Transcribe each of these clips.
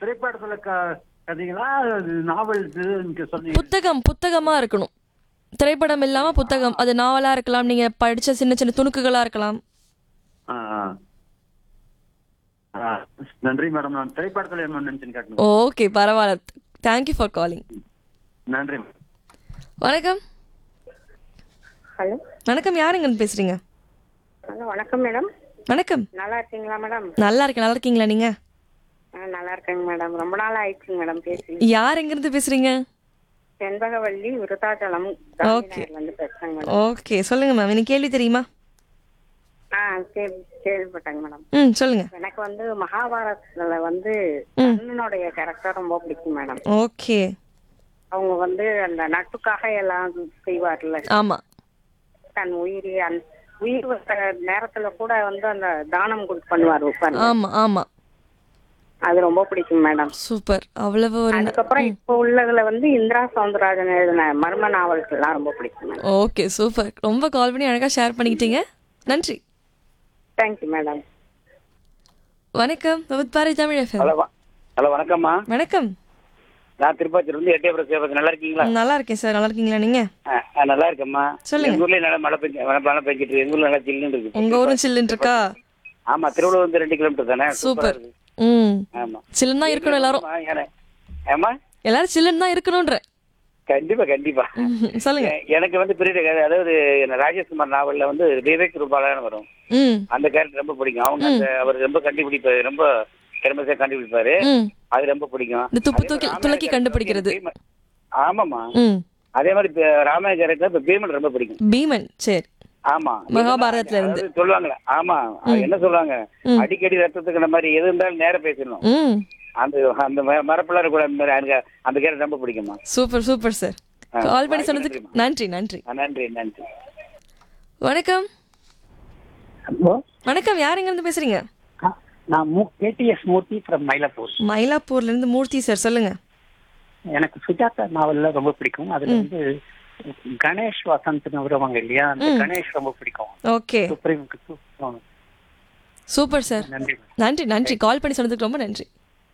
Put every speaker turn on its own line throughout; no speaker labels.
திரைப்படத்துல க- கதைங்களா அது நாவல் இது சொன்னீங்க
புத்தகம் புத்தகமா இருக்கணும் திரைப்படம் இல்லாம புத்தகம் அது நாவலா இருக்கலாம் நீங்க படிச்ச சின்ன சின்ன துணுக்குகளா இருக்கலாம்
ஆ, ஆ. ஆ, நன்றி மேடம் நான் திரைப்படத்துல என்ன நினைச்சுன்னு கேட்கணும்
ஓகே பரவாயில்ல தேங்க்யூ ஃபார் காலிங்
நன்றி
வணக்கம்
ஹலோ
வணக்கம் யாருங்கன்னு பேசுறீங்க
ஹலோ வணக்கம் மேடம்
வணக்கம்
நல்லா இருக்கீங்களா மேடம்
நல்லா இருக்கேன் நல்லா இருக்கீங்களா நீங்க
ஆ நல்லா இருக்கேங்க மேடம் ரொம்ப நாள் ஆயிடுச்சுங்க மேடம் பேசி
யார் எங்க இருந்து பேசுறீங்க
செண்பகவல்லி விருத்தாச்சலம்
Okay.
இருந்து பேசுறேங்க மேடம்
ஓகே சொல்லுங்க மேம் எனக்கு கேள்வி தெரியுமா
ஆ கேள்வி கேள்விப்பட்டேங்க மேடம்
ம் சொல்லுங்க
எனக்கு வந்து மகாபாரதத்துல வந்து கண்ணனுடைய கேரக்டர் ரொம்ப பிடிக்கும் மேடம்
ஓகே
அவங்க வந்து அந்த நட்புக்காக எல்லாம் செய்வார்ல
ஆமா
தன் உயிரி அந்த உயிர் வந்த நேரத்துல கூட வந்து அந்த தானம் கொடுத்து பண்ணுவார் உட்கார்ந்து
ஆமா ஆமா
அது ரொம்ப பிடிக்கும் மேடம்
சூப்பர் அவ்வளவு ஒரு ந-
அதுக்கப்புறம் இப்போ உள்ளதுல வந்து இந்திரா சவுந்தரராஜன் எழுதின மர்ம நாவல்கள் எல்லாம் ரொம்ப பிடிக்கும் மேடம்
ஓகே சூப்பர் ரொம்ப கால் பண்ணி அழகா ஷேர் பண்ணிக்கிட்டீங்க நன்றி
தேங்க்யூ மேடம்
வணக்கம் with Paari Tamil FM
hello வ- ஹலோ வணக்கம்மா
வணக்கம்
நான் திருப்பாச்சியில இருந்து எட்டயபுரம் சேவகம் நல்லா இருக்கீங்களா
நல்லா இருக்கேன் சார் நல்லா இருக்கீங்களா நீங்க
ஆ, ஆ, நல்லா இருக்கேம்மா
சொல்லுங்க.
எங்க ஊர்ல நல்லா மழை பெஞ்சு மழை மழை பெஞ்சிட்டு இருக்கு. எங்க ஊர்ல நல்லா சில்லுன்னு இருக்கு
உங்க ஊரும் சில்லுன்னு இருக்கா
ஆமா திருவள்ளூர் வந்து ரெண்டு கிலோமீட்டர் தானே சூப்பரா
சூப்பர்
இருக்கு.
ம்
ஆமா
சில்லுன்னு தான் இருக்கணும் எல்லாரும்
ஆமா, ஏன்னா- ஏம்மா
எல்லாரும் சில்லுன்னு தான் இருக்கணும்ன்ற
கண்டிப்பா கண்டிப்பா
ம், சொல்லுங்க
எ- எனக்கு வந்து பெரிய கதை, அதாவது இந்த ராஜேஷ்குமார் நாவல்ல வந்து விவேக் ரூபாலான வரும்
ம்
அந்த கேரக்டர் ரொம்ப பிடிக்கும் அவங்க அந்த அவர் ரொம்ப கண்டுபிடிப்பாரு ரொம்ப திறமையா கண்டுபிடிப்பாரு
ம்
அது ரொம்ப பிடிக்கும்
இந்த துப்பு
அதே
தூக்கி
மாதிரி
துலக்கி
ராமாயண
கண்டுபிடிக்கிறது
பீமன். ஆமாமா
ம்
அதே மாதிரி இப்ப ராமாயண கேரக்டர் இப்ப பீமன் ரொம்ப பிடிக்கும்
பீமன் சரி
ஆமா
மகாபாரதத்துல இருந்து.
அதாவது சொல்லுவாங்களே ஆமா அது என்ன சொல்லுவாங்க அடிக்கடி ரத்தத்துக்கு இந்த மாதிரி எது இருந்தாலும் நேரம் பேசணும்
ம்
அந்த அந்த ம- மரப்பிள்ளாரு கூட அந்த மாதிரி எனக்கு அந்த கேரக்டர் ரொம்ப பிடிக்குமா
சூப்பர் சூப்பர் சார்
ஆ,
கால் பண்ணி
வாய்ப்பு
சொன்னதுக்கு நன்றி நன்றி
ஆ, நன்றி நன்றி
வணக்கம்
ஹலோ
வணக்கம் யார் எங்க இருந்து பேசுறீங்க
நான் மு கேடிஎஸ் மூர்த்தி ஃப்ரம் மயிலாப்பூர்
மயிலாப்பூர்ல இருந்து மூர்த்தி சார் சொல்லுங்க
எனக்கு சுஜாதா நாவல்ல ரொம்ப பிடிக்கும் அதுல வந்து கணேஷ் வசந்த்னு வருவாங்க இல்லையா அந்த கணேஷ் ரொம்ப பிடிக்கும்
ஓகே
சுப்ரீம்
சூப்பர் சார்
நன்றி
நன்றி நன்றி கால் பண்ணி சொன்னதுக்கு ரொம்ப நன்றி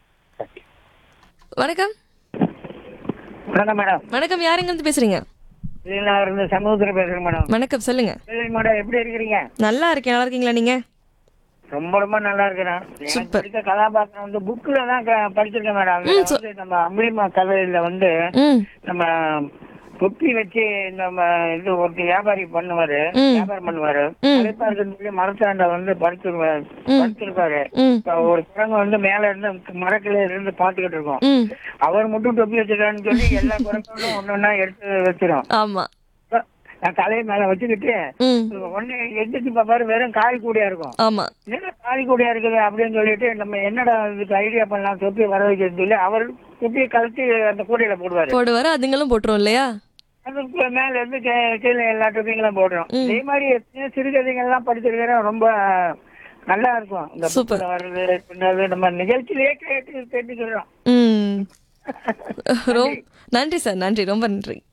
வணக்கம்
வணக்கம் மேடம்
வணக்கம் யார் எங்க இருந்து பேசுறீங்க
நான் இருந்து சமூகத்தில் பேசுறேன் மேடம்
வணக்கம் சொல்லுங்க
சொல்லுங்க மேடம் எப்படி இருக்கிறீங்க
நல்லா இருக்கேன் நல்லா இருக்கீங்களா நீங்க
ரொம்ப ரொம்ப நல்லா இருக்கிறேன் எனக்கு
Super.
பிடித்த கதாபாத்திரம் வந்து புக்ல தான் க- படிச்சிருக்கேன் மேடம் அதுல
ம், சொ-
வந்து நம்ம அம்பளிமா கதையில வந்து
ம்
நம்ம தொப்பி வச்சு நம்ம இது ஒரு வியாபாரி பண்ணுவாரு
ம்.
வியாபாரம் பண்ணுவாரு
ம்.
அழைப்பாருக்குன்னு சொல்லி மரத்தாண்ட வந்து படுத்துருவாரு படுத்திருப்பாரு
ம்
இப்ப ஒரு குரங்கு வந்து மேல இருந்து மரக்கில இருந்து பாத்துக்கிட்டு இருக்கோம்
ம்
அவர் மட்டும் தொப்பி வச்சிருக்காருன்னு சொல்லி எல்லா குரங்களும் ஒன்னொன்னா எடுத்து வச்சிரும்
ஆமா
நான் தலையை மேல வச்சுக்கிட்டு
ம்
ஒண்ணு எந்திரிச்சு பாப்பாரு வெறும் காய் கூடியா இருக்கும்
ஆமா
என்ன காய் கூடியா இருக்குது அப்படின்னு சொல்லிட்டு நம்ம என்னடா இதுக்கு ஐடியா பண்ணலாம் தொப்பி வர வைக்கிறது சொல்லி அவர் தொப்பியை கழிச்சு அந்த கூடையில போடுவாரு
போடுவாரு அதுங்களும் போட்டுரும் இல்லையா
அதுக்கு மேல இருந்து கீ- கீழே எல்லா தொப்பிங்களும் போடுறோம் இதே மாதிரி எத்தனையோ சிறுகதைகள் எல்லாம் படிச்சிருக்கிறேன் ரொம்ப நல்லா இருக்கும் இந்த
Super.
புக்கில் வர்றது பின்னது நம்ம நிகழ்ச்சியிலேயே கேட்டு தெரிஞ்சுக்கிறோம்
ம் ரொம்ப நன்றி சார் நன்றி ரொம்ப நன்றி